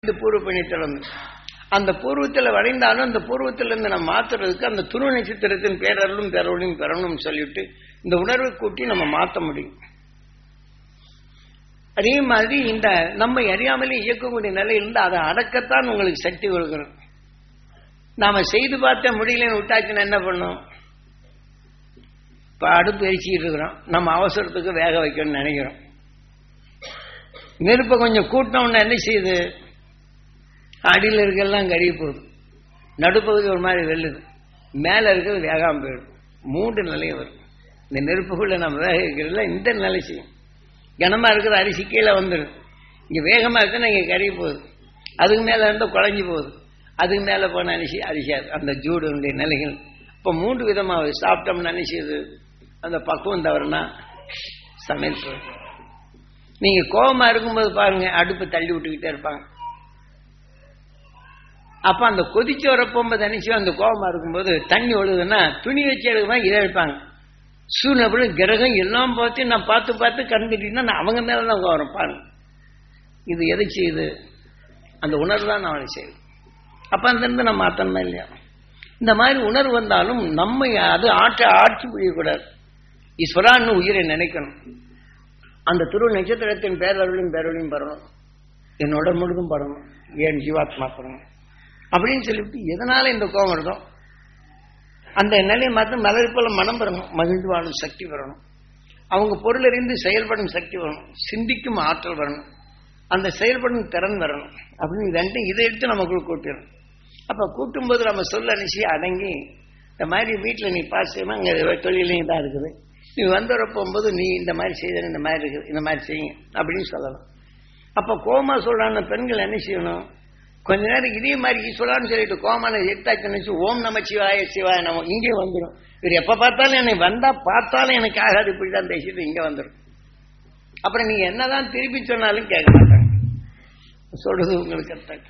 இந்த பூர்வ பணித்தளம் அந்த பூர்வத்தில் வளைந்தாலும் அந்த பூர்வத்திலிருந்து நம்ம மாத்துறதுக்கு அந்த துருவ நட்சத்திரத்தின் பேரருளும் பேரருளையும் பெறணும்னு சொல்லிட்டு இந்த உணர்வை கூட்டி நம்ம மாற்ற முடியும் அதே மாதிரி இந்த நம்மை அறியாமலே இயக்கக்கூடிய நிலை இருந்து அதை அடக்கத்தான் உங்களுக்கு சக்தி கொடுக்கணும் நாம செய்து பார்த்த முடியலன்னு விட்டாச்சுன்னா என்ன பண்ணோம் இப்ப அடுப்பு எரிச்சிட்டு இருக்கிறோம் நம்ம அவசரத்துக்கு வேக வைக்கணும்னு நினைக்கிறோம் நெருப்பை கொஞ்சம் கூட்டினோம்னா என்ன செய்யுது அடியில் இருக்கலாம் கருகி போகுது நடுப்பகுதி ஒரு மாதிரி வெல்லுது மேலே இருக்கிறது வேகாமல் போயிடும் மூன்று நிலையும் வரும் இந்த நெருப்புக்குள்ள நம்ம வேக வைக்கிறதுல இந்த நிலை செய்யும் கனமாக இருக்கிற அரிசி கீழே வந்துடும் இங்கே வேகமாக இருக்குன்னா இங்கே கருகி போகுது அதுக்கு மேலே இருந்தால் குழஞ்சி போகுது அதுக்கு மேலே போன அரிசி அரிசியாது அந்த ஜூடுடைய நிலைகள் இப்போ மூன்று விதமாக சாப்பிட்டோம்னு நினைச்சது அந்த பக்குவம் தவறுனா சமையல் போயிடும் நீங்கள் கோபமாக இருக்கும்போது பாருங்க அடுப்பு தள்ளி விட்டுக்கிட்டே இருப்பாங்க அப்ப அந்த கொதிச்சு வரப்போகும்போது நினைச்சு அந்த கோபமா இருக்கும்போது தண்ணி ஒழுகுதுன்னா துணி வச்சு எடுக்கும்போது இதை எடுப்பாங்க சூழ்நிலை கிரகம் எல்லாம் பார்த்து நான் பார்த்து பார்த்து கண்டுட்டீங்கன்னா நான் அவங்க மேல தான் கோபம் பாருங்க இது எதை செய்யுது அந்த உணர்வு தான் அவனை செய்யுது அப்ப அந்த இருந்து நம்ம மாத்தணுமா இல்லையா இந்த மாதிரி உணர்வு வந்தாலும் நம்ம அது ஆற்ற ஆட்சி புரியக்கூடாது ஈஸ்வரான்னு உயிரை நினைக்கணும் அந்த துரு நட்சத்திரத்தின் பேரருளையும் பேரொழியும் பெறணும் என்னோட முழுதும் படணும் ஏன் ஜீவாத்மா பெறணும் அப்படின்னு சொல்லிவிட்டு எதனால இந்த கோபம் வருதோ அந்த நிலையை மாற்ற மலர் போல மனம் பெறணும் மகிழ்ந்து வாழும் சக்தி வரணும் அவங்க பொருள் அறிந்து செயல்படும் சக்தி வரணும் சிந்திக்கும் ஆற்றல் வரணும் அந்த செயல்படும் திறன் வரணும் அப்படின்னு ரெண்டும் இதை எடுத்து நமக்குள்ள கூட்டிடணும் அப்ப கூட்டும்போது நம்ம சொல்ல நிச்சய அடங்கி இந்த மாதிரி வீட்டில் நீ பாஸ் செய்யணும் அங்கே தொழிலையும் தான் இருக்குது நீ வந்தவர போகும்போது நீ இந்த மாதிரி செய்த இந்த மாதிரி இருக்குது இந்த மாதிரி செய்யுங்க அப்படின்னு சொல்லலாம் அப்போ கோமா சொல்றான பெண்கள் என்ன செய்யணும் கொஞ்ச நேரம் இதே மாதிரி ஈஸ்வரான்னு சொல்லிட்டு கோமான எட்டாச்சு நினைச்சு ஓம் நம சிவாய சிவாய நம்ம இங்கே வந்துடும் இவர் எப்ப பார்த்தாலும் என்னை வந்தா பார்த்தாலும் எனக்கு ஆகாது இப்படிதான் பேசிட்டு இங்க வந்துடும் அப்புறம் நீங்க என்னதான் திருப்பி சொன்னாலும் கேட்க மாட்டாங்க சொல்றது உங்களுக்கு அர்த்தம்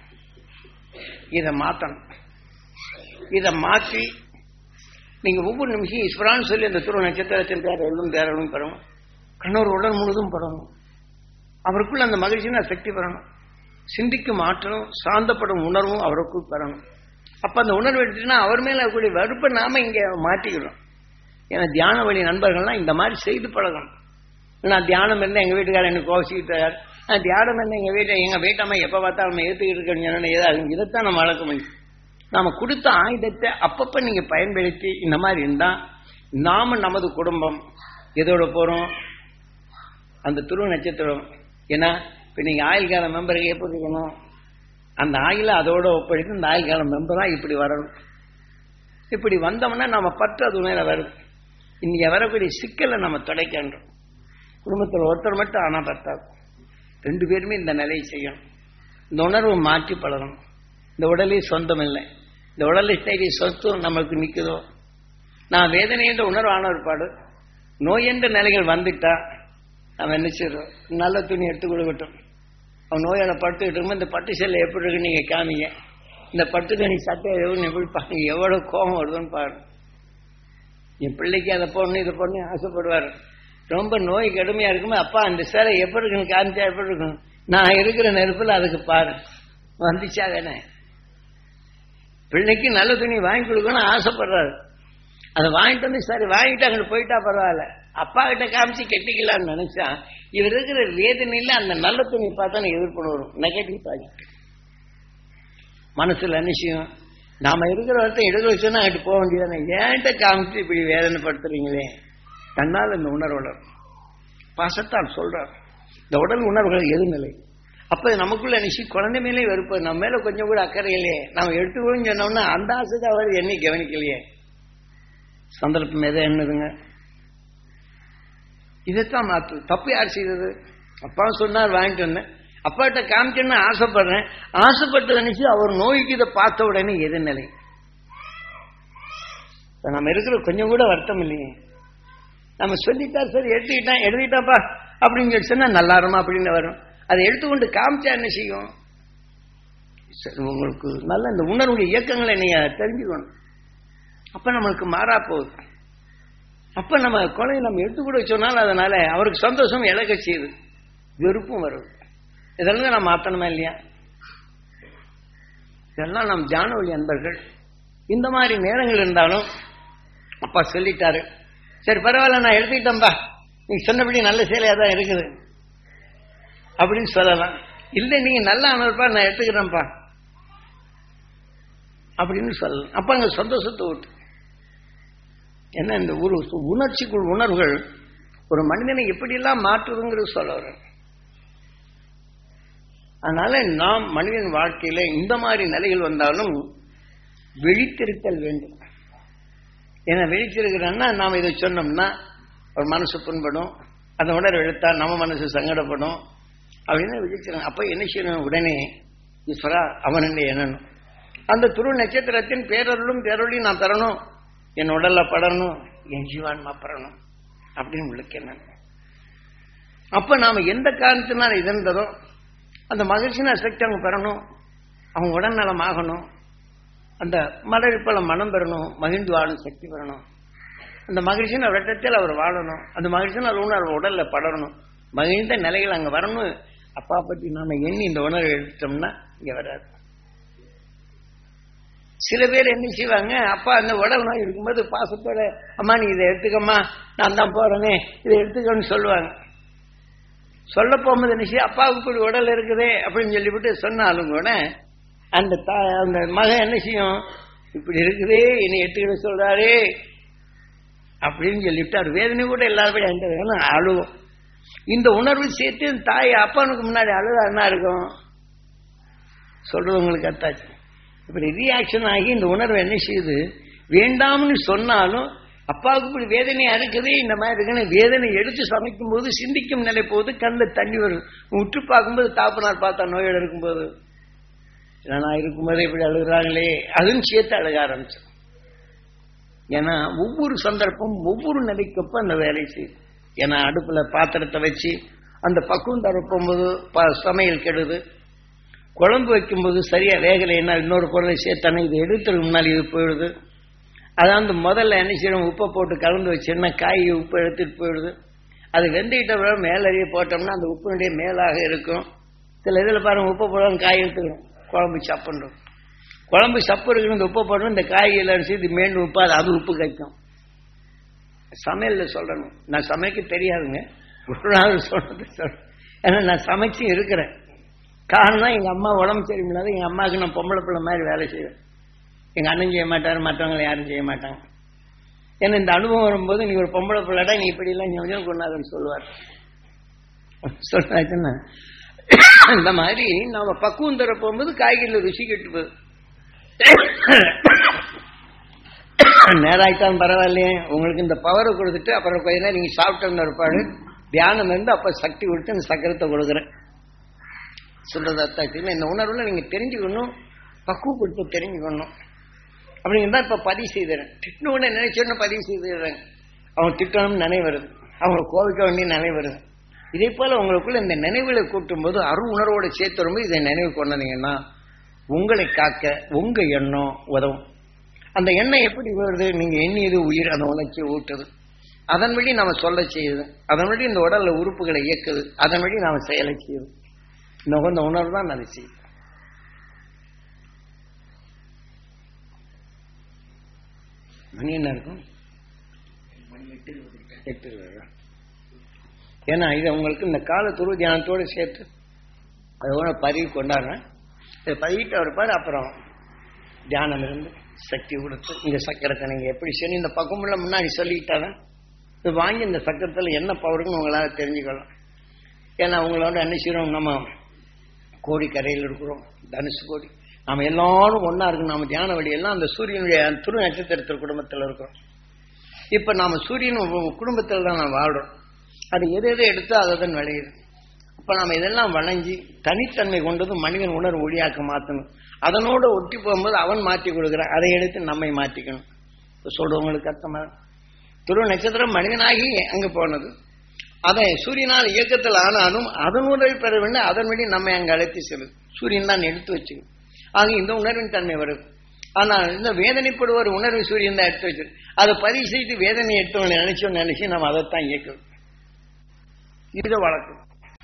இதை மாத்தணும் இதை மாற்றி நீங்க ஒவ்வொரு நிமிஷம் ஈஸ்வரான்னு சொல்லி அந்த துருவ நட்சத்திரத்தின் பேர் எள்ளும் பேரலும் பெறணும் கண்ணூர் உடல் முழுதும் பெறணும் அவருக்குள்ள அந்த மகிழ்ச்சினா சக்தி பெறணும் சிந்திக்கும் ஆற்றலும் சாந்தப்படும் உணர்வும் அவருக்குள் பெறணும் அப்ப அந்த உணர்வு எடுத்துட்டுனா அவர் மேல இருக்கக்கூடிய வெறுப்பை நாம இங்க மாற்றிக்கிறோம் ஏன்னா தியான வழி நண்பர்கள்லாம் இந்த மாதிரி செய்து பழகணும் நான் தியானம் இருந்தால் எங்க வீட்டுக்காரர் எனக்கு கோசிக்கிட்டார் நான் தியானம் இருந்தால் எங்க வீட்டை எங்க வீட்டம்மா எப்ப பார்த்தா நம்ம ஏத்துக்கிட்டு இருக்கணும் ஏதாவது இதைத்தான் நம்ம வளர்க்க முடியும் நாம கொடுத்த ஆயுதத்தை அப்பப்ப நீங்க பயன்படுத்தி இந்த மாதிரி இருந்தா நாம நமது குடும்பம் எதோட போறோம் அந்த துருவ நட்சத்திரம் ஏன்னா இப்போ நீங்கள் ஆயுள் கால மெம்பருக்கு எப்படி இருக்கணும் அந்த ஆயில அதோட ஒப்படைத்து இந்த ஆயுள் கால மெம்பராக இப்படி வரணும் இப்படி வந்தோம்னா நம்ம பற்று அது மேலே வரும் இன்னைக்கு வரக்கூடிய சிக்கலை நம்ம துடைக்கின்றோம் குடும்பத்தில் ஒருத்தர் மட்டும் ஆனால் பத்தாது ரெண்டு பேருமே இந்த நிலையை செய்யணும் இந்த உணர்வு மாற்றி பழகணும் இந்த உடலே சொந்தம் இல்லை இந்த உடலை தேடி சொத்தும் நம்மளுக்கு நிற்குதோ நான் வேதனை என்ற உணர்வு ஆன ஒருபாடு நோய் என்ற நிலைகள் வந்துட்டா நம்ம என்ன செய்யறோம் நல்ல துணி எடுத்து கொடுக்கட்டும் அவன் நோயால படுத்துக்கிட்டு இருக்கும்போது இந்த பட்டு சேலை எப்படி இருக்குன்னு நீங்க காமிங்க இந்த பட்டு துணி சட்டை எவ்வளவு எப்படி பாருங்க எவ்வளவு கோபம் வருதுன்னு பாருங்க என் பிள்ளைக்கு அதை போடணும் இதை போடணும் ஆசைப்படுவார் ரொம்ப நோய் கடுமையா இருக்குமே அப்பா அந்த சேலை எப்படி இருக்குன்னு காமிச்சா எப்படி இருக்கும் நான் இருக்கிற நெருப்புல அதுக்கு பாரு வந்துச்சா தானே பிள்ளைக்கு நல்ல துணி வாங்கி கொடுக்கணும்னு ஆசைப்படுறாரு அதை வாங்கிட்டு வந்து சரி வாங்கிட்டு அங்கிட்டு போயிட்டா பரவாயில்ல அப்பா கிட்ட காமிச்சு கெட்டிக்கலாம்னு நினைச்சா இவர் இருக்கிற வேதனையில அந்த நல்ல துணி பார்த்தா எதிர்ப்பு வரும் நெகட்டிவ் பாசிட்டிவ் மனசுல நிச்சயம் நாம இருக்கிற ஒருத்தன் எடுக்க வச்சோன்னா அங்கிட்டு போக வேண்டியதானே ஏன்ட்ட காமிச்சு இப்படி வேதனைப்படுத்துறீங்களே தன்னால் இந்த உணர்வு பாசத்தால் சொல்றார் இந்த உடல் உணர்வுகள் எதுநிலை அப்ப நமக்குள்ள நிச்சயம் குழந்தை மேலே வெறுப்பு நம்ம மேல கொஞ்சம் கூட அக்கறை இல்லையே நம்ம எடுத்துக்கணும்னு சொன்னோம்னா அந்த ஆசைக்கு அவர் என்னை கவனிக்கலையே சந்தர்ப்பம் எதை என்னதுங்க இதைத்தான் மாத்து தப்பு யார் செய்தது அப்பா சொன்னார் வாங்கிட்டு வந்தேன் அப்பாட்ட காமிக்கணும்னு ஆசைப்படுறேன் ஆசைப்பட்டு நினைச்சு அவர் நோய்க்கு இதை பார்த்த உடனே எதிர்நிலை நம்ம இருக்கிற கொஞ்சம் கூட வருத்தம் இல்லையே நம்ம சொல்லிட்டா சரி எடுத்துக்கிட்டான் எழுதிட்டாப்பா அப்படின்னு சொல்லி சொன்னா நல்லா இருமா அப்படின்னு வரும் அதை எடுத்துக்கொண்டு காமிச்சா என்ன செய்யும் உங்களுக்கு நல்ல இந்த உணர்வுடைய இயக்கங்களை நீங்க தெரிஞ்சுக்கணும் அப்ப நம்மளுக்கு மாறா போகுது அப்ப நம்ம குழந்தை நம்ம எடுத்து கூட சொன்னாலும் அதனால அவருக்கு சந்தோஷம் இழக்க செய்யுது வெறுப்பும் வரும் இதெல்லாம் நம்ம மாத்தணுமா இல்லையா இதெல்லாம் நம் ஜானவழி அன்பர்கள் இந்த மாதிரி நேரங்கள் இருந்தாலும் அப்பா சொல்லிட்டாரு சரி பரவாயில்ல நான் எடுத்துக்கிட்டேன்பா நீ சொன்னபடி நல்ல செயலையா தான் இருக்குது அப்படின்னு சொல்லலாம் இல்லை நீங்க நல்லா அனுப்பா நான் எடுத்துக்கிறேன்ப்பா அப்படின்னு சொல்லலாம் அப்ப அங்க சந்தோஷத்தை விட்டு ஏன்னா இந்த ஒரு உணர்ச்சிக்குள் உணர்வுகள் ஒரு மனிதனை எப்படியெல்லாம் மாற்றுதுங்கிறது சொல்ல வரேன் அதனால நாம் மனிதன் வாழ்க்கையில இந்த மாதிரி நிலைகள் வந்தாலும் விழித்திருத்தல் வேண்டும் ஏன்னா விழித்திருக்கிறோம்னா நாம் இதை சொன்னோம்னா ஒரு மனசு புண்படும் அந்த உணர்வு எடுத்தா நம்ம மனசு சங்கடப்படும் அப்படின்னு விழிச்சிருங்க அப்ப என்ன செய்யணும் உடனே ஈஸ்வரா அவன் எண்ணணும் அந்த துரு நட்சத்திரத்தின் பேரருளும் பேரொழியும் நான் பெறணும் என் உடல்ல படணும் என் ஜீவான்மா பெறணும் அப்படின்னு விழுக்கணும் அப்ப நாம எந்த காரணத்தினால இருந்ததோ அந்த மகிழ்ச்சியின் அசக்தி அவங்க பெறணும் அவங்க உடல்நலம் ஆகணும் அந்த மலரிப்பல மனம் பெறணும் மகிழ்ந்து வாழும் சக்தி பெறணும் அந்த மகிழ்ச்சியின் வெட்டத்தில் அவர் வாழணும் அந்த மகிழ்ச்சியின் அவர் உணர்வு உடல்ல படரணும் மகிழ்ந்த நிலைகள் அங்க வரணும் அப்பா பற்றி நாம எண்ணி இந்த உணர்வு எடுத்தோம்னா இங்க வராது சில பேர் என்ன செய்வாங்க அப்பா அந்த உடல் நோய் இருக்கும்போது பாசத்தோட அம்மா நீ இதை எடுத்துக்கம்மா நான் தான் போறேனே இதை எடுத்துக்கன்னு சொல்லுவாங்க சொல்ல போகும்போது என்ன செய்ய அப்பாவுக்கு இப்படி உடல் இருக்குதே அப்படின்னு சொல்லிவிட்டு சொன்னாலும் கூட அந்த தா அந்த மகன் என்ன செய்யும் இப்படி இருக்குதே என்னை எடுத்துக்கிட சொல்றாரே அப்படின்னு சொல்லிவிட்டு அவர் வேதனை கூட எல்லாருமே அந்த வேணும் அழுவும் இந்த உணர்வு சேர்த்து தாய் அப்பனுக்கு முன்னாடி அழுதா என்ன இருக்கும் சொல்றது உங்களுக்கு அத்தாச்சு இப்படி ரியாக்ஷன் ஆகி இந்த உணர்வு என்ன செய்யுது வேண்டாம்னு சொன்னாலும் அப்பாவுக்கு இப்படி வேதனை அறுக்குதே இந்த மாதிரி இருக்குன்னு வேதனை எடுத்து சமைக்கும் போது சிந்திக்கும் நிலை போது கண்ணில் தண்ணி வரும் உற்று பார்க்கும்போது தாப்பனார் பார்த்தா நோயோட இருக்கும்போது நான் இருக்கும்போதே இப்படி அழுகுறாங்களே அதுவும் சேர்த்து அழுக ஆரம்பிச்சு ஏன்னா ஒவ்வொரு சந்தர்ப்பம் ஒவ்வொரு நிலைக்கப்ப அந்த வேலை செய்யுது ஏன்னா அடுப்புல பாத்திரத்தை வச்சு அந்த பக்குவம் தரப்போகும்போது சமையல் கெடுது குழம்பு வைக்கும்போது சரியா வேகலைன்னா இன்னொரு பொருளை சேர்த்தானே இது எடுத்துருக்கு முன்னாடி இது போயிடுது அதாவது முதல்ல என்ன செய்யணும் உப்பை போட்டு கலந்து வச்சோம்னா காய் உப்பு எடுத்துட்டு போயிடுது அது வெந்துகிட்ட பிறகு மேலறிய போட்டோம்னா அந்த உப்பினுடைய மேலாக இருக்கும் சில இதில் பாருங்க உப்பை போடணும் காய் எடுத்துக்கணும் குழம்பு சப்புன்றோம் குழம்பு சப்பு இருக்குன்னு இந்த உப்பை போடணும் இந்த காய்கள் அரிசி இது மீண்டும் உப்பு அது அது உப்பு கைக்கும் சமையல்ல சொல்லணும் நான் சமைக்க தெரியாதுங்க ஒரு நாள் சொல்றது சொல்றேன் ஏன்னா நான் சமைச்சு இருக்கிறேன் காரணம் எங்க அம்மா உடம்பு சரியில்லாத எங்க அம்மாவுக்கு நான் பொம்பளை பிள்ளை மாதிரி வேலை செய்வேன் எங்க அண்ணன் செய்ய மாட்டாரு மற்றவங்களை யாரும் செய்ய மாட்டாங்க ஏன்னா இந்த அனுபவம் வரும்போது நீ ஒரு பொம்பளை பிள்ளைடா நீ இப்படி எல்லாம் கொஞ்சம் கொண்டாதுன்னு சொல்லுவார் சொன்னாச்சுன்னா இந்த மாதிரி நாம பக்குவம் தர போகும்போது காய்கறியில் ருசி கெட்டு போகுது நேராயிட்டான் பரவாயில்லையே உங்களுக்கு இந்த பவரை கொடுத்துட்டு அப்புறம் கொஞ்ச நேரம் நீங்க சாப்பிட்டு இருப்பாடு தியானம் இருந்து அப்ப சக்தி கொடுத்து இந்த சக்கரத்தை கொடுக்குறேன் சொல்றது அத்தாச்சு இந்த உணர்வுல நீங்க தெரிஞ்சுக்கணும் பக்குவப்படுத்த தெரிஞ்சுக்கணும் அப்படிங்கிறத இப்ப பதிவு செய்தேன் திட்டணும்னு நினைச்சோன்னு பதிவு செய்துடுறேன் அவங்க திட்டணும்னு நினைவு வருது அவங்க கோவிக்க வேண்டிய நினைவு வருது இதே போல உங்களுக்குள்ள இந்த நினைவுகளை கூட்டும் போது அரு உணர்வோட சேர்த்து வரும்போது இதை நினைவு கொண்டீங்கன்னா உங்களை காக்க உங்க எண்ணம் உதவும் அந்த எண்ணம் எப்படி வருது நீங்க எண்ணியது உயிர் அந்த உணர்ச்சியை ஊட்டுது அதன் வழி நாம சொல்ல செய்யுது அதன் வழி இந்த உடல்ல உறுப்புகளை இயக்குது அதன் வழி நாம செயலை செய்யுது நுகர்ந்த உணர்வு தான் அது செய்யுது மணி என்ன இருக்கும் எட்டு இருபது ஏன்னா இது உங்களுக்கு இந்த கால துரு தியானத்தோடு சேர்த்து அதோட பதிவு கொண்டாடுறேன் இதை பதிவிட்டு இருப்பார் அப்புறம் தியானம் இருந்து சக்தி கொடுத்து இந்த சக்கரத்தை நீங்க எப்படி சரி இந்த பக்கமுள்ள முன்னாடி சொல்லிக்கிட்டாதான் இது வாங்கி இந்த சக்கரத்தில் என்ன பவருன்னு உங்களால தெரிஞ்சுக்கலாம் ஏன்னா உங்களோட என்ன செய்யறோம் நம்ம கோடிக்கரையில் இருக்கிறோம் தனுசு கோடி நாம எல்லாரும் ஒன்னா இருக்கு நாம தியான வழி எல்லாம் அந்த சூரியனுடைய துரு நட்சத்திரத்தில் குடும்பத்தில் இருக்கிறோம் இப்ப நாம சூரியன் குடும்பத்தில் தான் நான் வாழ்றோம் அது எது எதை எடுத்தோ அதை தான் விளையுது அப்ப நாம இதெல்லாம் வளைஞ்சி தனித்தன்மை கொண்டது மனிதன் உணர்வு ஒளியாக்க மாற்றணும் அதனோட ஒட்டி போகும்போது அவன் மாற்றி கொடுக்குறான் அதை எடுத்து நம்மை மாற்றிக்கணும் இப்ப சொல்றவங்களுக்கு அர்த்தமா துருவ நட்சத்திரம் மனிதனாகி அங்க போனது அதை சூரியனால் இயக்கத்தில் ஆனாலும் அதன் உணர்வை பெற வேண்டும் அதன் வழி நம்மை அங்கு அழைத்து செல்லுது சூரியன் தான் எடுத்து வச்சுக்கணும் ஆக இந்த உணர்வின் தன்மை வருது ஆனால் இந்த வேதனைப்படுவர் உணர்வு சூரியன் தான் எடுத்து வச்சிருக்கு அதை பதிவு செய்து வேதனை எடுத்தவங்களை நினைச்சோம் நினைச்சு நம்ம அதைத்தான் இயக்கணும் இது வழக்கம்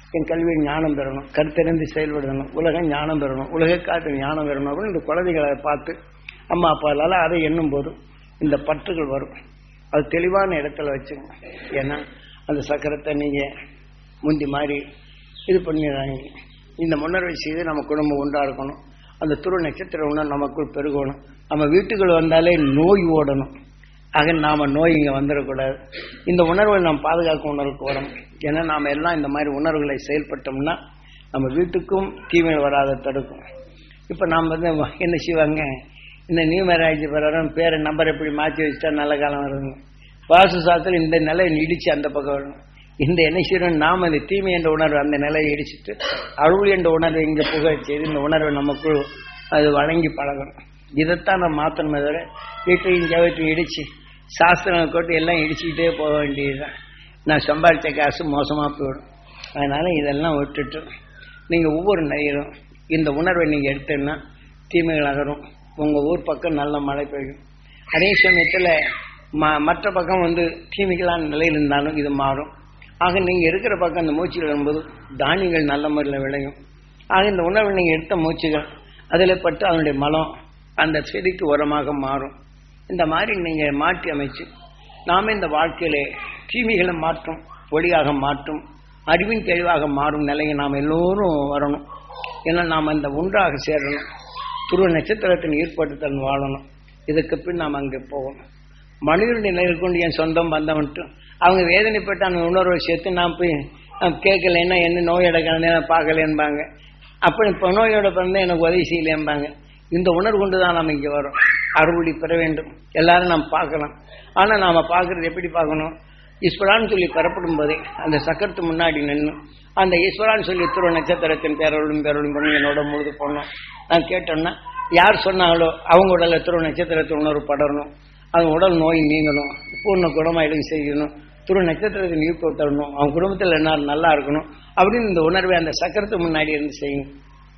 என் கல்வி ஞானம் பெறணும் கருத்தறிந்து செயல்படணும் உலகம் ஞானம் பெறணும் உலக காட்டு ஞானம் பெறணும் அப்படின்னு இந்த குழந்தைகளை பார்த்து அம்மா அப்பாலால் அதை எண்ணும் போது இந்த பற்றுகள் வரும் அது தெளிவான இடத்துல வச்சுங்க ஏன்னா அந்த சக்கரத்தை நீங்கள் முந்தி மாதிரி இது பண்ணிடுறாங்க இந்த முன்னர்வை செய்து நம்ம குடும்பம் ஒன்றா இருக்கணும் அந்த துரு நட்சத்திர உணர்வு நமக்குள் பெருகணும் நம்ம வீட்டுக்குள் வந்தாலே நோய் ஓடணும் ஆக நாம நோய் இங்கே வந்துடக்கூடாது இந்த உணர்வை நாம் பாதுகாக்க உணர்வுக்கு வரணும் ஏன்னா நாம் எல்லாம் இந்த மாதிரி உணர்வுகளை செயல்பட்டோம்னா நம்ம வீட்டுக்கும் தீமை வராத தடுக்கும் இப்போ நாம் வந்து என்ன செய்வாங்க இந்த நியூமராஜ் பிரகாரம் பேரை நம்பர் எப்படி மாற்றி வச்சுட்டா நல்ல காலம் வருதுங்க வாசு சாஸ்திரம் இந்த நிலையை இடிச்சு அந்த பக்கம் வரணும் இந்த என்ன செய்யணும் நாம் அந்த தீமை என்ற உணர்வு அந்த நிலையை இடிச்சிட்டு அருள் என்ற உணர்வை இங்கே புகழ செய்து இந்த உணர்வை நமக்குள் அது வழங்கி பழகணும் இதைத்தான் நம்ம மாற்றணுமே தவிர வீட்டையும் ஜவத்தையும் இடிச்சு சாஸ்திரம் கொண்டு எல்லாம் இடிச்சுக்கிட்டே போக வேண்டியதுதான் நான் சம்பாதிச்ச காசு மோசமாக போயிடும் அதனால் இதெல்லாம் விட்டுட்டு நீங்கள் ஒவ்வொரு நேரம் இந்த உணர்வை நீங்கள் எடுத்தீங்கன்னா தீமைகள் அகரும் உங்கள் ஊர் பக்கம் நல்ல மழை பெய்யும் அதே சமயத்தில் ம மற்ற பக்கம் வந்து தீமைகளான நிலையில் இருந்தாலும் இது மாறும் ஆக நீங்கள் இருக்கிற பக்கம் அந்த மூச்சுகள் வரும்போது தானியங்கள் நல்ல முறையில் விளையும் ஆக இந்த உணர்வை நீங்கள் எடுத்த மூச்சுகள் அதில் பட்டு அதனுடைய மலம் அந்த செடிக்கு உரமாக மாறும் இந்த மாதிரி நீங்கள் மாற்றி அமைச்சு நாம இந்த வாழ்க்கையிலே தீமைகளை மாற்றும் ஒளியாக மாற்றும் அறிவின் தெளிவாக மாறும் நிலையை நாம் எல்லோரும் வரணும் ஏன்னா நாம் இந்த ஒன்றாக சேரணும் துருவ நட்சத்திரத்தின் ஈர்ப்படுத்தல் வாழணும் இதுக்கு பின் நாம் அங்கே போகணும் மனிதனுடைய நிலையில் கொண்டு என் சொந்தம் பந்தம்ட்டு அவங்க வேதனைப்பட்டு அந்த உணர்வை சேர்த்து நான் போய் கேட்கலன்னா என்ன நோயோட கலந்து நான் பார்க்கலன்பாங்க அப்படி இப்போ நோயோட பிறந்தா எனக்கு உதவி செய்யலேம்பாங்க இந்த உணர்வு கொண்டு தான் நாம் இங்கே வரோம் அறுவடை பெற வேண்டும் எல்லாரும் நாம் பார்க்கலாம் ஆனால் நாம் பார்க்கறது எப்படி பார்க்கணும் ஈஸ்வரான்னு சொல்லி பெறப்படும் போதே அந்த சக்கரத்து முன்னாடி நின்று அந்த ஈஸ்வரான்னு சொல்லி துருவ நட்சத்திரத்தின் பேரொழும் பேரொழும் பண்ணி என்னோட முழுது போனோம் நான் கேட்டோன்னா யார் சொன்னாங்களோ அவங்க உடல துருவ நட்சத்திரத்தின் உணர்வு படரணும் அது உடல் நோய் நீங்கணும் பூர்ண குணமாயிடும் செய்யணும் துரு நட்சத்திரத்தை ஈர்ப்பு தரணும் அவங்க குடும்பத்தில் என்ன நல்லா இருக்கணும் அப்படின்னு இந்த உணர்வை அந்த சக்கரத்து முன்னாடி இருந்து செய்யும்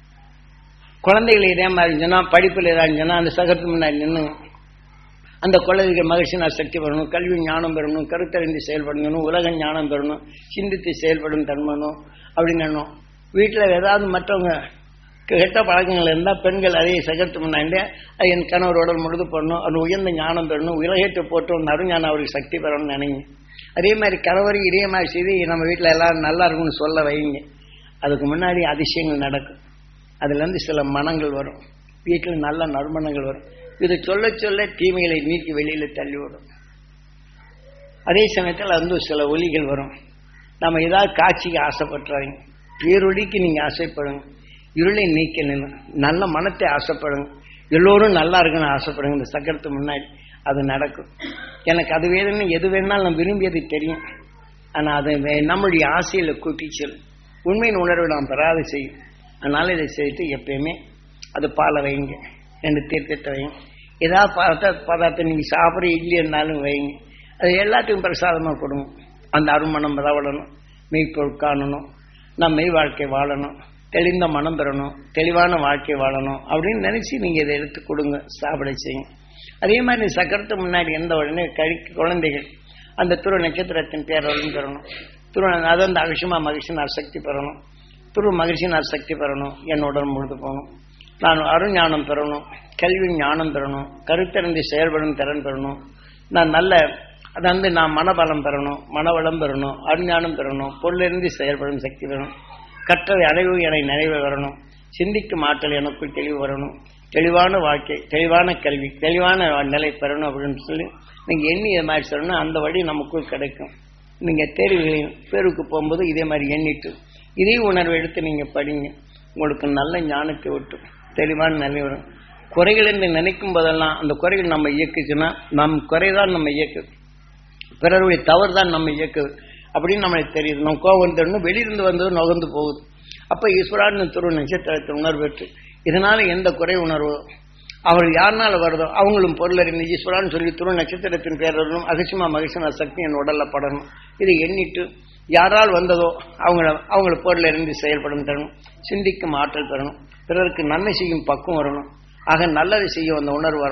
குழந்தைகள் இதே மாதிரி இருந்துச்சுன்னா படிப்பில் ஏதாவது இருந்துச்சுன்னா அந்த சக்கரத்து முன்னாடி நின்று அந்த குழந்தைகள் மகிழ்ச்சி நான் சக்தி பெறணும் கல்வி ஞானம் பெறணும் கருத்தறிந்து செயல்படணும் உலக ஞானம் பெறணும் சிந்தித்து செயல்படும் தன்மனும் அப்படின்னு எண்ணும் வீட்டில் ஏதாவது மற்றவங்க கெட்ட பழக்கங்கள் இருந்தால் பெண்கள் அதே சகத்து முன்னாடி அது என் கணவர் உடல் முழுது போடணும் அது உயர்ந்த ஞானம் பெறணும் உலகத்தை போட்டு அந்த அருஞானம் அவருக்கு சக்தி பெறணும்னு நினைங்க அதே மாதிரி கணவரை இதே மாதிரி செய்து நம்ம வீட்டில் எல்லாரும் நல்லா இருக்கும்னு சொல்ல வைங்க அதுக்கு முன்னாடி அதிசயங்கள் நடக்கும் அதுலேருந்து சில மனங்கள் வரும் வீட்டில் நல்ல நறுமணங்கள் வரும் இதை சொல்ல சொல்ல தீமைகளை நீக்கி வெளியில் தள்ளி விடும் அதே சமயத்தில் வந்து சில ஒலிகள் வரும் நம்ம ஏதாவது காட்சிக்கு ஆசைப்பட்டுறாங்க பேரொழிக்கு நீங்கள் ஆசைப்படுங்க இருளை நீக்க நின்று நல்ல மனத்தை ஆசைப்படுங்க எல்லோரும் நல்லா இருக்குன்னு ஆசைப்படுங்க இந்த சக்கரத்து முன்னாடி அது நடக்கும் எனக்கு அது வேணும்னு எது வேணாலும் நம்ம விரும்பியது தெரியும் ஆனால் அது வே- நம்முடைய ஆசையில் கூட்டி செல்லும் உண்மையின் உணர்வை நாம் பெறாத செய்யும் அதனால இதை செய்துட்டு எப்பயுமே அது பாலை வைங்க ரெண்டு தீர்க்கத்தை வைங்க ஏதாவது பதார்த்த பதார்த்தம் நீங்கள் சாப்பிட்ற இட்லி இருந்தாலும் வைங்க அது எல்லாத்துக்கும் பிரசாதமாக கொடுங்க அந்த அருமணம் விளவடணும் மெய்ப்பொருள் காணணும் நம்ம மெய் வாழ்க்கை வாழணும் தெளிந்த மனம் பெறணும் தெளிவான வாழ்க்கை வாழணும் அப்படின்னு நினைச்சு நீங்க இதை எடுத்து கொடுங்க சாப்பிட செய்யுங்க அதே மாதிரி இந்த சக்கரத்து முன்னாடி எந்த உடனே கழி குழந்தைகள் அந்த துரு நட்சத்திரத்தின் பேரொழியும் பெறணும் துரு அது அந்த அகிஷமா மகிழ்ச்சியின் சக்தி பெறணும் துரு மகிழ்ச்சியின் சக்தி பெறணும் என்னுடன் முழுது போகணும் நான் அருஞானம் பெறணும் கல்வி ஞானம் பெறணும் கருத்தறிந்து செயல்படும் திறன் பெறணும் நான் நல்ல அது வந்து நான் மனபலம் பெறணும் மனவளம் பெறணும் அருஞானம் பெறணும் பொருளிருந்து செயல்படும் சக்தி பெறணும் கற்றவை அடைவு என நிறைவு வரணும் சிந்திக்கும் ஆற்றல் எனக்குள் தெளிவு வரணும் தெளிவான வாழ்க்கை தெளிவான கல்வி தெளிவான நிலை பெறணும் அப்படின்னு சொல்லி நீங்க எண்ணி இது மாதிரி சொல்லணும் அந்த வழி நமக்குள் கிடைக்கும் நீங்க தேர்வுகளின் பேருக்கு போகும்போது இதே மாதிரி எண்ணிட்டு இதே உணர்வு எடுத்து நீங்க படிங்க உங்களுக்கு நல்ல ஞானத்தை விட்டு தெளிவான நிலை வரும் குறைகள் என்று நினைக்கும் போதெல்லாம் அந்த குறைகள் நம்ம இயக்குச்சுன்னா நம் குறைதான் நம்ம இயக்குது பிறருடைய தவறு தான் நம்ம இயக்குது அப்படின்னு நம்மளுக்கு தெரியுது நம்ம கோபம் தரணும் வெளியிருந்து வந்தது நுகர்ந்து போகுது அப்ப ஈஸ்வரான்னு துரு நட்சத்திரத்தை உணர்வு பெற்று இதனால எந்த குறை உணர்வோ அவர் யாருனால வருதோ அவங்களும் பொருளறிந்து ஈஸ்வரான்னு சொல்லி துரு நட்சத்திரத்தின் பேரர்களும் அகசியமா மகிழ்ச்சியான சக்தி என் உடல்ல படணும் இதை எண்ணிட்டு யாரால் வந்ததோ அவங்கள அவங்கள பொருள் அறிந்து செயல்படும் தரணும் சிந்திக்கும் ஆற்றல் பெறணும் பிறருக்கு நன்மை செய்யும் பக்குவம் வரணும் ஆக நல்லது செய்யும் அந்த உணர்வு வரணும்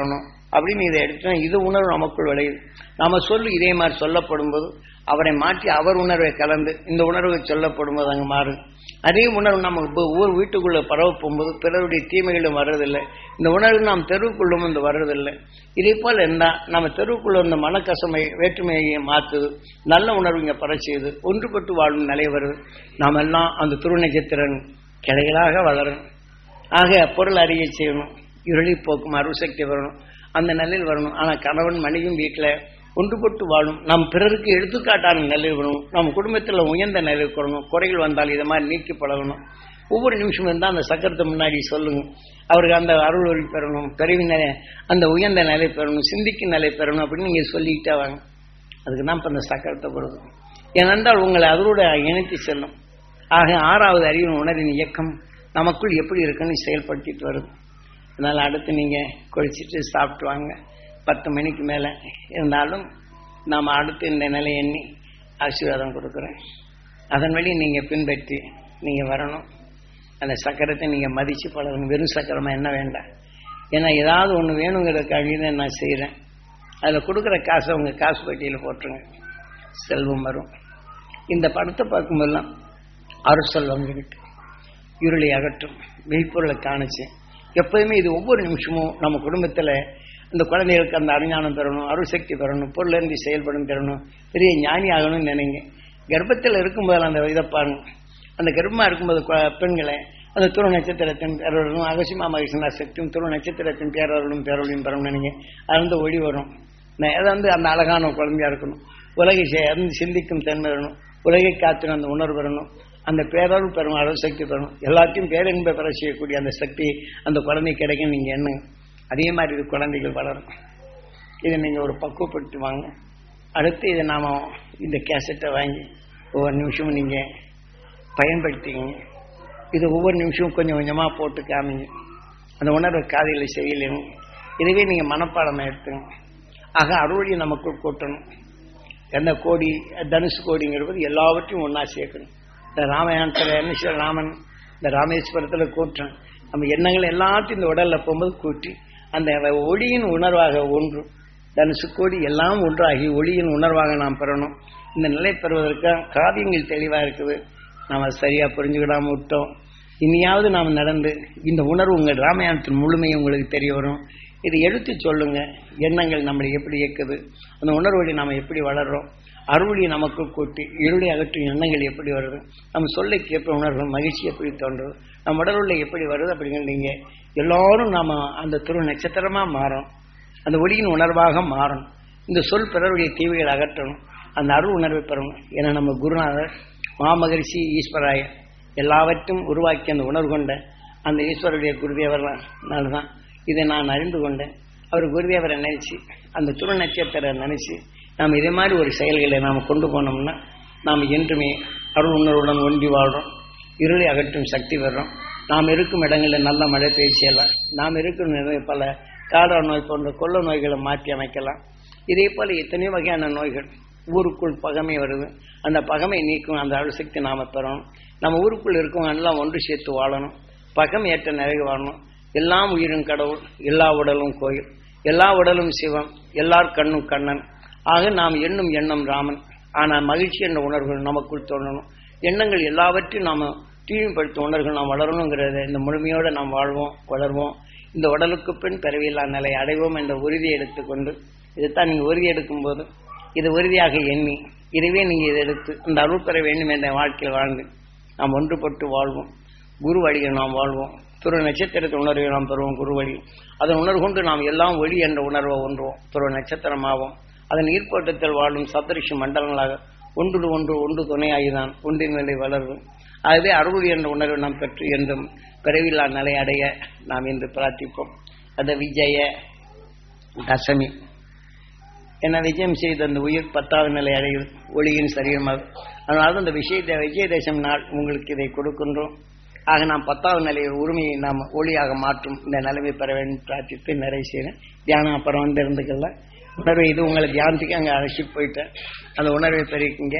அப்படின்னு இதை எடுத்தா இது உணர்வு நமக்குள் விளையுது நாம சொல்லு இதே மாதிரி சொல்லப்படும் போது அவரை மாற்றி அவர் உணர்வை கலந்து இந்த உணர்வு சொல்லப்படும் போது அங்கே மாறும் அதே உணர்வு நம்ம இப்போ ஊர் வீட்டுக்குள்ள பரவ போகும்போது பிறருடைய தீமைகளும் வர்றதில்லை இந்த உணர்வு நாம் தெருவுக்குள்ளும் இந்த வர்றதில்லை இதே போல் இருந்தால் நம்ம தெருவுக்குள்ள இந்த மனக்கசமை வேற்றுமையை மாற்றுது நல்ல உணர்வு இங்கே பர செய்யுது ஒன்றுபட்டு வாழும் நிலை வருது நாம் எல்லாம் அந்த துருநட்சத்திரன் கிளைகளாக வளரும் ஆக பொருள் அறிய செய்யணும் இருளி போக்கும் அருசக்தி வரணும் அந்த நிலையில் வரணும் ஆனால் கணவன் மனைவியும் வீட்டில் ஒன்றுபட்டு வாழும் நம் பிறருக்கு எடுத்துக்காட்டான நிலையில் வரணும் நம்ம குடும்பத்தில் உயர்ந்த நிலையில் வரணும் குறைகள் வந்தால் இதை மாதிரி நீக்கி பழகணும் ஒவ்வொரு நிமிஷமும் இருந்தால் அந்த சக்கரத்தை முன்னாடி சொல்லுங்க அவருக்கு அந்த அருள் ஒளி பெறணும் பிறவி நிலை அந்த உயர்ந்த நிலை பெறணும் சிந்திக்கும் நிலை பெறணும் அப்படின்னு நீங்கள் சொல்லிக்கிட்டே வாங்க அதுக்கு தான் இப்போ அந்த சக்கரத்தை கொடுக்கும் ஏனென்றால் உங்களை அதோட இணைத்து செல்லும் ஆக ஆறாவது அறிவின் உணரின் இயக்கம் நமக்குள் எப்படி இருக்குன்னு செயல்படுத்திட்டு வருது அதனால் அடுத்து நீங்கள் குளிச்சுட்டு சாப்பிட்டு வாங்க பத்து மணிக்கு மேலே இருந்தாலும் நாம் அடுத்து இந்த நிலை எண்ணி ஆசீர்வாதம் கொடுக்குறேன் அதன் வழி நீங்கள் பின்பற்றி நீங்கள் வரணும் அந்த சக்கரத்தை நீங்கள் மதித்து பழகணும் வெறும் சக்கரமாக என்ன வேண்டாம் ஏன்னா ஏதாவது ஒன்று வேணுங்கிறதுக்காக தான் நான் செய்கிறேன் அதில் கொடுக்குற காசை உங்கள் காசு பெட்டியில் போட்டுருங்க செல்வம் வரும் இந்த படத்தை பார்க்கும்போதெல்லாம் அருசெல்வம் இருக்கு இருளை அகற்றும் மெய்ப்பொருளை காணிச்சு எப்போதுமே இது ஒவ்வொரு நிமிஷமும் நம்ம குடும்பத்தில் இந்த குழந்தைகளுக்கு அந்த அறிஞானம் பெறணும் அருசக்தி பெறணும் பொருளின்றி செயல்படும் பெறணும் பெரிய ஞானி ஆகணும்னு நினைங்க கர்ப்பத்தில் இருக்கும்போது அந்த இதை பாருங்க அந்த கர்ப்பமாக இருக்கும்போது கு- பெண்களை அந்த துரு நட்சத்திரத்தின் பேரவர்களும் அகசிமா மகிஷனா சக்தியும் துரு நட்சத்திரத்தின் பேரவர்களும் பேரவளையும் பெறணும் நினைங்க அது வந்து ஒளி வரும் ந- அது வந்து அந்த அழகான குழந்தையா இருக்கணும் உலகை செ- அறிந்து சிந்திக்கும் தன்மை வரணும் உலகை காத்தின அந்த உணர்வு வரணும் அந்த பேரருள் பெறும் அளவு சக்தி பெறணும் எல்லாத்தையும் பேரின்ப பெற செய்யக்கூடிய அந்த சக்தி அந்த குழந்தை கிடைக்கும் நீங்கள் எண்ணுங்க அதே மாதிரி இது குழந்தைகள் வளரும் இதை நீங்கள் ஒரு பக்குவப்படுத்தி வாங்க அடுத்து இதை நாம் இந்த கேசட்டை வாங்கி ஒவ்வொரு நிமிஷமும் நீங்கள் பயன்படுத்திக்கங்க இது ஒவ்வொரு நிமிஷமும் கொஞ்சம் கொஞ்சமாக போட்டு காமிங்க அந்த உணர்வை காதையில் செய்யலைங்க இதுவே நீங்கள் மனப்பாடம் எடுத்துங்க ஆக அறுவடையை நமக்குள் கூட்டணும் எந்த கோடி தனுசு கோடிங்கிறது எல்லாவற்றையும் ஒன்றா சேர்க்கணும் இந்த ராமாயணத்தில் என்ன செய்ய ராமன் இந்த ராமேஸ்வரத்தில் கூட்டுறோம் நம்ம எண்ணங்கள் எல்லாத்தையும் இந்த உடலில் போகும்போது கூட்டி அந்த ஒளியின் உணர்வாக ஒன்று தனுசு கோடி எல்லாம் ஒன்றாகி ஒளியின் உணர்வாக நாம் பெறணும் இந்த நிலை பெறுவதற்கு காவியங்கள் தெளிவாக இருக்குது நாம் அதை சரியாக புரிஞ்சுக்கிடாம விட்டோம் இனியாவது நாம் நடந்து இந்த உணர்வு உங்கள் ராமாயணத்தின் முழுமையை உங்களுக்கு தெரிய வரும் இதை எடுத்து சொல்லுங்க எண்ணங்கள் நம்மளை எப்படி இயக்குது அந்த உணர்வழி நாம் எப்படி வளர்றோம் அருளி நமக்கு கூட்டி இருளை அகற்றும் எண்ணங்கள் எப்படி வருது நம்ம சொல்ல கேட்ப உணர்வு மகிழ்ச்சி எப்படி தோன்றுது நம்ம உடலுள்ள எப்படி வருது அப்படிங்கிறீங்க எல்லாரும் நாம அந்த துரு நட்சத்திரமா மாறும் அந்த ஒளியின் உணர்வாக மாறும் இந்த சொல் பிறருடைய தீவைகள் அகற்றணும் அந்த அருள் உணர்வை பெறணும் ஏன்னா நம்ம குருநாதர் மாமகரிஷி ஈஸ்வராய எல்லாவற்றும் உருவாக்கி அந்த உணர்வு கொண்ட அந்த ஈஸ்வருடைய குருதேவர் தான் இதை நான் அறிந்து கொண்டேன் அவர் குருதேவரை நினைச்சு அந்த துரு நட்சத்திர நினைச்சு நாம் இதே மாதிரி ஒரு செயல்களை நாம் கொண்டு போனோம்னா நாம் என்றுமே அருள் உணர்வுடன் ஒன்றி வாழ்றோம் இருளை அகற்றும் சக்தி பெறுறோம் நாம் இருக்கும் இடங்களில் நல்ல மழை பெய்ச்சியலாம் நாம் இருக்கும் நிலை பல காடா நோய் போன்ற கொள்ள நோய்களை மாற்றி அமைக்கலாம் இதே போல எத்தனையோ வகையான நோய்கள் ஊருக்குள் பகமை வருது அந்த பகமை நீக்கும் அந்த அருள் சக்தி நாம பெறணும் நம்ம ஊருக்குள் இருக்கவங்க எல்லாம் ஒன்று சேர்த்து வாழணும் பகம் ஏற்ற நிறைவு வாழணும் எல்லாம் உயிரும் கடவுள் எல்லா உடலும் கோயில் எல்லா உடலும் சிவம் எல்லார் கண்ணும் கண்ணன் ஆக நாம் எண்ணும் எண்ணம் ராமன் ஆனால் மகிழ்ச்சி என்ற உணர்வுகள் நமக்குள் தோன்றணும் எண்ணங்கள் எல்லாவற்றையும் நாம தூய்மைப்படுத்தும் உணர்வுகள் நாம் வளரணுங்கிறத இந்த முழுமையோடு நாம் வாழ்வோம் வளர்வோம் இந்த உடலுக்கு பின் பிறவியில்லா நிலை அடைவோம் என்ற உறுதியை எடுத்துக்கொண்டு இதைத்தான் நீங்கள் உறுதி எடுக்கும்போது இது உறுதியாக எண்ணி இதுவே நீங்கள் இதை எடுத்து இந்த அருள் பெற வேண்டும் என்ற வாழ்க்கையில் வாழ்ந்து நாம் ஒன்றுபட்டு வாழ்வோம் குரு வழியில் நாம் வாழ்வோம் துரு நட்சத்திரத்தின் உணர்வை நாம் பெறுவோம் குரு வழி அதன் உணர்வு கொண்டு நாம் எல்லாம் ஒளி என்ற உணர்வை ஒன்றுவோம் துரு நட்சத்திரமாவோம் அதன் ஈர்ப்போட்டத்தில் வாழும் சப்தரிஷி மண்டலங்களாக ஒன்று ஒன்று ஒன்று துணையாகிதான் ஒன்றின் நிலை வளரும் ஆகவே அருள் என்ற உணர்வை நாம் பெற்று என்றும் பிறவில்லா நிலை அடைய நாம் இன்று பிரார்த்திப்போம் அது விஜய தசமி என விஜயம் செய்த அந்த உயிர் பத்தாவது நிலை அடையும் ஒளியின் சரீரமாக அதனால அந்த விஷயத்தை விஜயதசமி நாள் உங்களுக்கு இதை கொடுக்கின்றோம் ஆக நாம் பத்தாவது நிலையில் உரிமையை நாம் ஒளியாக மாற்றும் இந்த நிலைமை பெற வேண்டும் பிரார்த்தித்து நிறைவு செய்கிறேன் தியானம் அப்புறம் வந்து இருந்துக்கல உணர்வை இது உங்களை தியானத்துக்கு அங்கே அழைச்சிட்டு போயிட்டேன் அந்த உணர்வை பெருக்கிங்க